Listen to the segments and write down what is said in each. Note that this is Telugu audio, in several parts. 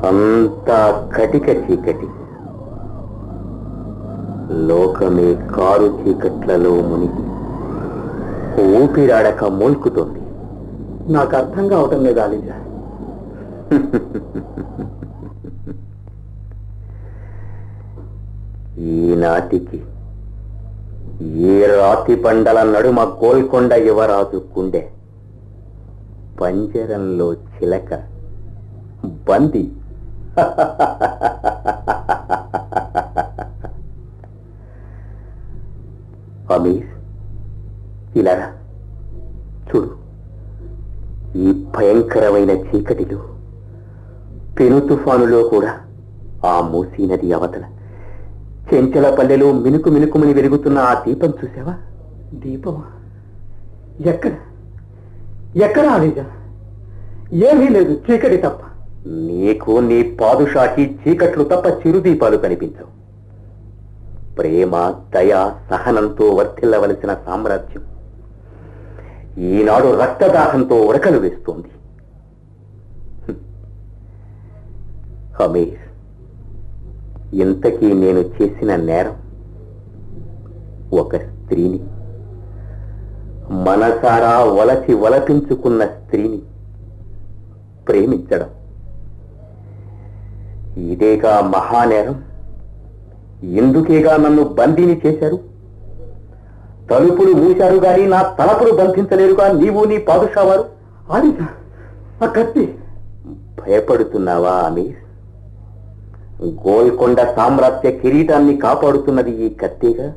అంతా కటిక చీకటి లోకమే కారు చీకట్లలో మునిగి ఊపిరాడక మూల్కుతోంది నాకు అర్థం కావటం లేదు ఆలిజా ఈనాటికి ఈ రాతి బండల నడుమ గోల్కొండ యువరాజు కుండె పంజరంలో చిలక బంది అమీర్ ఇలా రా. చూడు ఈ భయంకరమైన చీకటిలో పెను తుఫానులో కూడా ఆ మూసీ నది అవతల చెంచల పల్లెలో మినుకు మినుకుమని వెలుగుతున్న ఆ దీపం చూసావా దీపమా ఎక్కడ ఎక్కడ ఆలిజా ఏమీ లేదు చీకటి తప్ప నీకు నీ పాదుషాకి చీకట్లు తప్ప చిరుదీపాలు కనిపించవు ప్రేమ దయ సహనంతో వర్ధిల్లవలసిన సామ్రాజ్యం ఈనాడు రక్తదాహంతో ఉరకలు వేస్తోంది హ్మ్. అమీర్ ఇంతకీ నేను చేసిన నేరం ఒక స్త్రీని మనసారా వలచి వలపించుకున్న స్త్రీని ప్రేమించడం ఇదేగా మహానేరం ఎందుకేగా నన్ను బందీని చేశారు తలుపులు మూశారు గాని నా తలపులు బంధించలేరుగా నీవు నీ పాదుషావారు ఆలిజా ఆ కత్తి భయపడుతున్నావా అమీర్ గోల్కొండ సామ్రాజ్య కిరీటాన్ని కాపాడుతున్నది ఈ కత్తిగా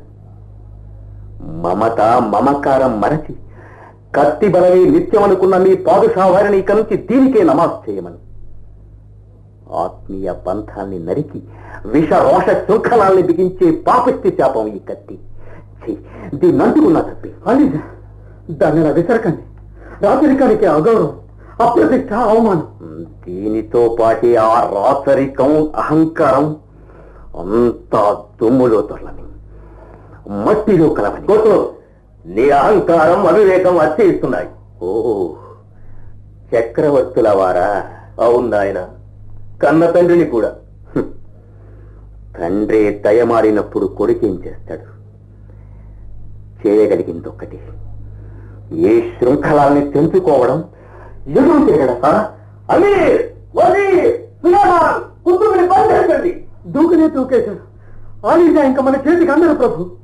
మమత మమకారం మరచి కత్తి బలమే నిత్యం అనుకున్న మీ పాదుషా వారిని ఇక నుంచి దీనికే నమాజ్ చేయమని ఆత్మీయ బంధాన్ని నరికి విష రోష శృంఖలాల్ని బిగించే పాపిష్టి శాపం ఈ కత్తి ఛీ, దీన్ని అంటుకున్నా తప్పి ఆలిజా దాన్ని నా విసరకండి రాజరికానికి అగౌరవం అప్రతిష్ట అవమానం దీనితో పాటే ఆ రాచరికం అహంకారం అంతా దుమ్ములో తొలని మట్టిలో కలవని నీ అహంకారం అవివేకం అత్యయిస్తున్నాయి ఓ చక్రవర్తుల వారా అవును నాయన కన్న తండ్రిని కూడా హ్మ్. తండ్రి దయమారినప్పుడు కొడుకేం చేస్తాడు చేయగలిగింది ఒక్కటి ఏ శృంఖలాల్ని తెంచుకోవడం ఎదురు తిరగడం అమీర్ వజీర్ సులేమాన్ కుతుబుని బంధించండి దూకునే దూకేశారు ఆలిజా ఇంకా మన చేతికి అందరు ప్రభు